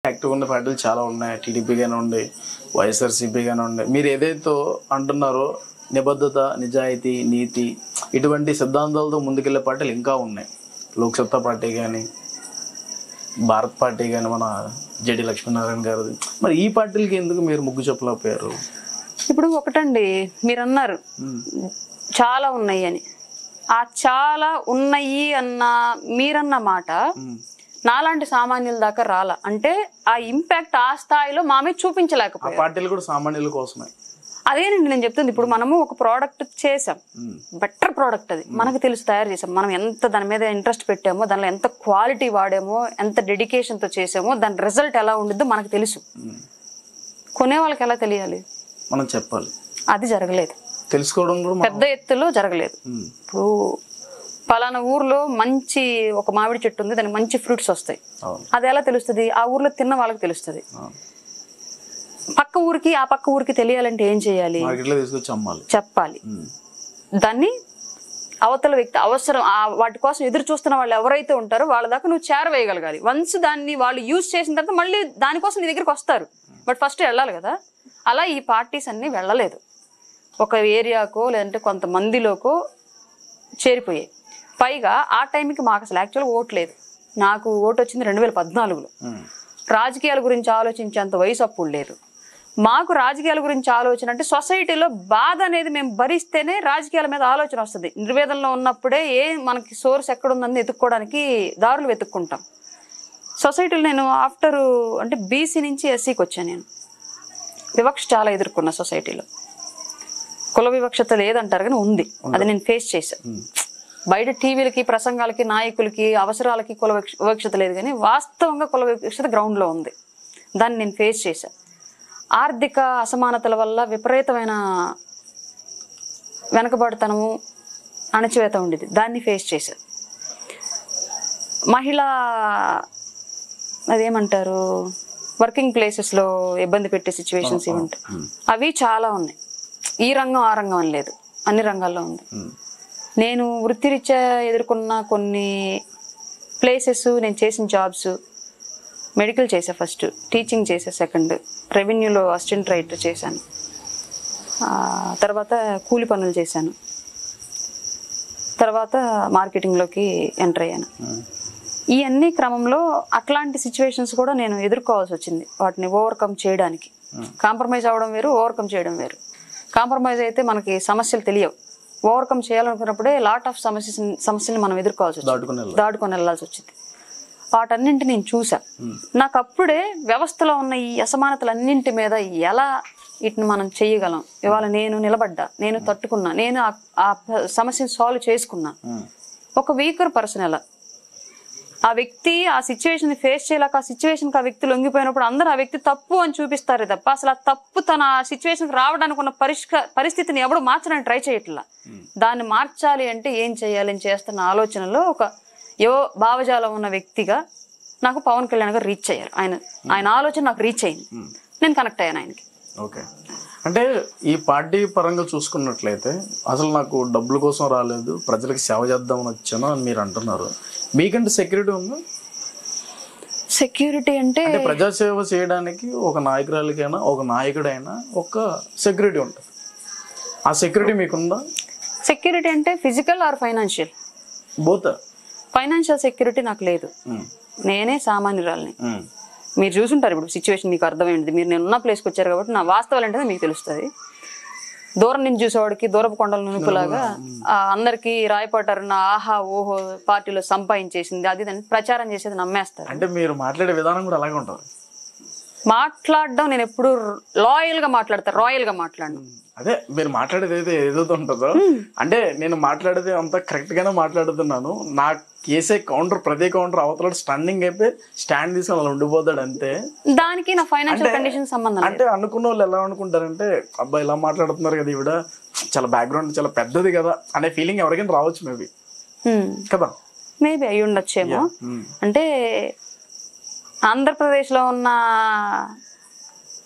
Active ఉన్న పార్టీలు చాలా ఉన్నాయి టీడీపీ గానే ఉండే వైఎస్ఆర్సీపీ గానే ఉండే మీరు ఏదైతే అంటున్నారో నిబద్ధత నిజాయితీ నీతి ఇటువంటి సిద్ధాంతాలతో ముందుకెళ్లే పార్టీలు ఇంకా ఉన్నాయి లోక్సత్తా పార్టీ కానీ భారత్ పార్టీ కానీ మన జడి లక్ష్మీనారాయణ గారిది మరి ఈ పార్టీలకి ఎందుకు మీరు ముగ్గు చెప్పలేకపోయారు ఇప్పుడు ఒకటండి మీరు అన్నారు చాలా ఉన్నాయి అని ఆ చాలా ఉన్నాయి అన్న మీరన్న మాట నాలాంటి సామాన్యుల దాకా రాల అంటే ఆ ఇంపాక్ట్ ఆ స్థాయిలో మా మీద ఆ చూపించలేకపోయారు పార్టీలు కూడా సామాన్యుల కోసమే అదేనండి నేను చెప్తుంది ఇప్పుడు మనము ఒక ప్రోడక్ట్ చేసాం బెటర్ ప్రోడక్ట్ అది మనకు తెలుసు తయారు చేసాం మనం ఎంత దాని మీద ఇంట్రెస్ట్ పెట్టామో దానిలో ఎంత క్వాలిటీ వాడామో ఎంత డెడికేషన్తో చేసామో దాని రిజల్ట్ ఎలా ఉండిద్దో మనకు తెలుసు కొనే వాళ్ళకి ఎలా తెలియాలి మనం చెప్పాలి అది జరగలేదు తెలుసుకోవడం కూడా మనం- పెద్ద ఎత్తులో జరగలేదు ఉమ్. ఇప్పుడు పలానా ఊర్లో మంచి ఒక మామిడి చెట్టు ఉంది దానికి మంచి ఫ్రూట్స్ వస్తాయి అవును అది ఎలా తెలుస్తుంది ఆ ఊర్లో తిన్న వాళ్ళకి తెలుస్తుంది అవును. పక్క ఊరికి ఆ పక్క ఊరికి తెలియాలంటే ఏం చేయాలి మార్కెట్లో తీసుకొచ్చి అమ్మాలి చెప్పాలి ఉమ్. దాన్ని అవతల వ్యక్తి అవసరం ఆ వాటి కోసం ఎదురు చూస్తున్న వాళ్ళు ఎవరైతే ఉంటారో వాళ్ళ దాకా నువ్వు చేరవేయగలగాలి వన్స్ దాన్ని వాళ్ళు యూజ్ చేసిన తర్వాత మళ్ళీ దానికోసం నీ దగ్గరికి వస్తారు బట్ ఫస్ట్ వెళ్ళాలి కదా అలా ఈ పార్టీస్ అన్ని వెళ్ళలేదు ఒక ఏరియాకో లేదంటే కొంతమందిలోకో చేరిపోయాయి పైగా ఆ టైంకి మాకు అసలు యాక్చువల్గా ఓటు లేదు నాకు ఓటు వచ్చింది రెండు వేల పద్నాలుగులో ఉమ్. రాజకీయాల గురించి ఆలోచించేంత వయసు అప్పుడు లేదు మాకు రాజకీయాల గురించి ఆలోచన అంటే సొసైటీలో బాధ అనేది మేము భరిస్తేనే రాజకీయాల మీద ఆలోచన వస్తుంది నిర్వేదంలో ఉన్నప్పుడే ఏ మనకి సోర్స్ ఎక్కడుందని ఎత్తుక్కోవడానికి దారులు వెతుక్కుంటాం సొసైటీలో నేను ఆఫ్టర్ అంటే బీసీ నుంచి ఎస్సీకి వచ్చాను నేను వివక్ష చాలా ఎదుర్కొన్న సొసైటీలో కుల వివక్షత లేదంటారు కానీ ఉంది అది నేను ఫేస్ చేశాను బయట టీవీలకి ప్రసంగాలకి నాయకులకి అవసరాలకి కుల వివక్ష- వివక్షత లేదు కానీ వాస్తవంగా కుల వివక్షత గ్రౌండ్లో ఉంది దాన్ని నేను ఫేస్ చేశాను ఆర్థిక అసమానతల వల్ల విపరీతమైన వెనకబడతనము అణచివేత ఉండేది దాన్ని ఫేస్ చేశాను మహిళా అదేమంటారు వర్కింగ్ ప్లేసెస్లో ఇబ్బంది పెట్టే సిచ్యువేషన్స్ ఇవి ఉంటాయి అవి చాలా ఉన్నాయి ఈ రంగం ఆ రంగం అని లేదు అన్ని రంగాల్లో ఉంది ఉమ్. నేను వృత్తిరీత్యా ఎదుర్కొన్న కొన్ని ప్లేసెస్ నేను చేసిన జాబ్స్ మెడికల్ చేసా ఫస్ట్ టీచింగ్ చేసా సెకండ్ రెవెన్యూలో అసిస్టెంట్ రైటర్ చేశాను ఆ, తర్వాత కూలి పనులు చేశాను తర్వాత మార్కెటింగ్లోకి ఎంటర్ అయ్యాను ఈ అన్ని క్రమంలో అట్లాంటి సిచ్యువేషన్స్ కూడా నేను ఎదుర్కోవాల్సి వచ్చింది వాటిని ఓవర్కమ్ చేయడానికి కాంప్రమైజ్ అవ్వడం వేరు ఓవర్కమ్ చేయడం వేరు కాంప్రమైజ్ అయితే మనకి సమస్యలు తెలియవు ఓవర్కమ్ చేయాలనుకున్నప్పుడే లాట్ ఆఫ్ సమస్య సమస్యల్ని మనం ఎదుర్కోవాల్సి వచ్చింది దాటుకుని వెళ్ళాలి దాటుకొని వెళ్ళాల్సి వచ్చింది వాటన్నింటి నేను చూసా నాకు అప్పుడే వ్యవస్థలో ఉన్న ఈ అసమానతలన్నింటి మీద ఎలా వీటిని మనం చెయ్యగలం ఇవాళ నేను నిలబడ్డా నేను తట్టుకున్నా నేను ఆ- ఆ ప- సమస్యను సాల్వ్ చేసుకున్నా ఉమ్. ఒక వీకర్ పర్సన్ ఎలా ఆ వ్యక్తి ఆ సిచ్యువేషన్ ఫేస్ చేయలేక ఆ సిచ్యువేషన్కి ఆ వ్యక్తి లొంగిపోయినప్పుడు అందరూ ఆ వ్యక్తి తప్పు అని చూపిస్తారే తప్ప అసలు ఆ తప్పు తన ఆ సిచ్యువేషన్కి రావడానికి ఉన్న పరిష్క పరిస్థితిని ఎవడు మార్చడానికి ట్రై చేయట్లా దాన్ని మార్చాలి అంటే ఏం చేయాలి అని చేస్తున్న ఆలోచనలో ఒక యో భావజాలం ఉన్న వ్యక్తిగా నాకు పవన్ కళ్యాణ్ గారు రీచ్ అయ్యారు ఆయన ఆయన ఆలోచన నాకు రీచ్ అయింది నేను కనెక్ట్ అయ్యాను ఆయనకి ఓకే అంటే ఈ పార్టీ పరంగా చూసుకున్నట్లయితే అసలు నాకు డబ్బుల కోసం రాలేదు ప్రజలకు సేవ చేద్దామని వచ్చాను అని మీరు అంటున్నారు మీకంటే సెక్యూరిటీ ఉందా సెక్యూరిటీ అంటే అంటే ప్రజాసేవ చేయడానికి ఒక నాయకురాలికైనా ఒక నాయకుడైనా ఒక సెక్యూరిటీ ఉంటుంది ఆ సెక్యూరిటీ మీకుందా సెక్యూరిటీ అంటే physical or financial both financial security నాకు లేదు నేనే సామాన్యురాల్ని మీరు చూసుంటారు ఇప్పుడు సిచ్యువేషన్ మీకు అర్థమైంది మీరు నేను ఉన్న ప్లేస్కి వచ్చారు కాబట్టి నా వాస్తవాలు ఏంటో మీకు తెలుస్తుంది దూరం నుంచి చూసేవాడికి దూరపు కొండల నునుపులాగా ఆ, అందరికీ రాయపడ్డారు ఆహా ఓహో పార్టీలో సంపాదించేసింది అది ఇది అని ప్రచారం చేసేది నమ్మేస్తారు అంటే మీరు మాట్లాడే విధానం కూడా అలాగే ఉంటుంది మాట్లాడడం నేను ఎప్పుడు లాయల్ గా మాట్లాడతాను రాయల్ గా మాట్లాడను అదే మీరు మాట్లాడేది ఏదైతే ఏదైతే ఉంటుందో అంటే నేను మాట్లాడేది అంతా కరెక్ట్ గానే మాట్లాడుతున్నాను నా కేసే కౌంటర్ ప్రతి కౌంటర్ అవతల స్టన్నింగ్ అయిపోయి స్టాండ్ తీసుకొని అలా ఉండిపోతాడు అంతే దానికి నా ఫైనాన్షియల్ కండిషన్ సంబంధం లేదు అంటే అనుకున్న వాళ్ళు ఎలా అనుకుంటారంటే అబ్బాయి ఇలా మాట్లాడుతున్నారు కదా ఈవిడ చాలా బ్యాక్గ్రౌండ్ చాలా పెద్దది కదా అనే ఫీలింగ్ ఎవరికైనా రావచ్చు మేబీ కదా మేబీ అయి ఉండొచ్చేమో Hmm. అంటే ఆంధ్రప్రదేశ్లో ఉన్న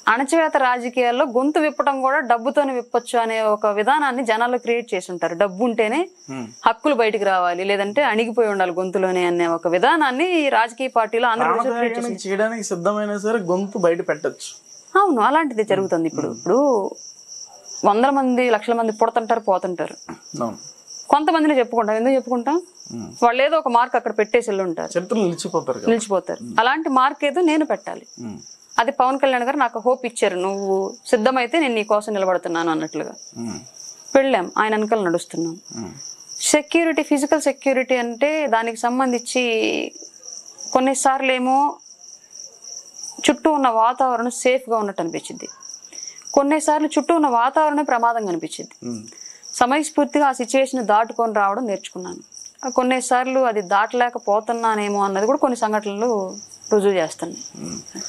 అణచివేత రాజకీయాల్లో గొంతు విప్పటం కూడా డబ్బుతోనే విప్పొచ్చు అనే ఒక విధానాన్ని జనాల్లో క్రియేట్ చేసి ఉంటారు డబ్బు ఉంటేనే ఉమ్. హక్కులు బయటికి రావాలి లేదంటే అణిగిపోయి ఉండాలి గొంతులోనే అనే ఒక విధానాన్ని ఈ రాజకీయ పార్టీలో ఆంధ్రప్రదేశ్ క్రియేట్ చేసి ప్రాణత్యాగానికి చేయడానికి సిద్ధమైనా సరే గొంతు బయట పెట్టచ్చు అవును అలాంటిది జరుగుతుంది ఇప్పుడు ఇప్పుడు వందల మంది లక్షల మంది పుడతంటారు పోతుంటారు అవును కొంతమందిని చెప్పుకుంటాం ఎందుకు చెప్పుకుంటాం వాళ్ళు ఏదో ఒక మార్క్ అక్కడ పెట్టేసి వెళ్ళి ఉంటారు చరిత్రలు నిలిచిపోతారు కదా నిలిచిపోతారు అలాంటి మార్క్ ఏదో నేను పెట్టాలి ఉమ్. అది పవన్ కళ్యాణ్ గారు నాకు హోప్ ఇచ్చారు నువ్వు సిద్ధమైతే నేను నీ కోసం నిలబడుతున్నాను అన్నట్లుగా ఉమ్. వెళ్ళాం ఆయన వెనకాల నడుస్తున్నాం ఉమ్. సెక్యూరిటీ ఫిజికల్ సెక్యూరిటీ అంటే దానికి సంబంధించి కొన్నిసార్లు ఏమో చుట్టూ ఉన్న వాతావరణం సేఫ్గా ఉన్నట్టు అనిపించింది కొన్నిసార్లు చుట్టూ ఉన్న వాతావరణం ప్రమాదంగా అనిపించింది ఉమ్. సమయస్ఫూర్తిగా ఆ సిచ్యువేషన్ దాటుకొని రావడం నేర్చుకున్నాను ఆ కొన్నిసార్లు అది దాటలేకపోతున్నానేమో అన్నది కూడా కొన్ని సంఘటనలు రుజువు చేస్తున్నాయి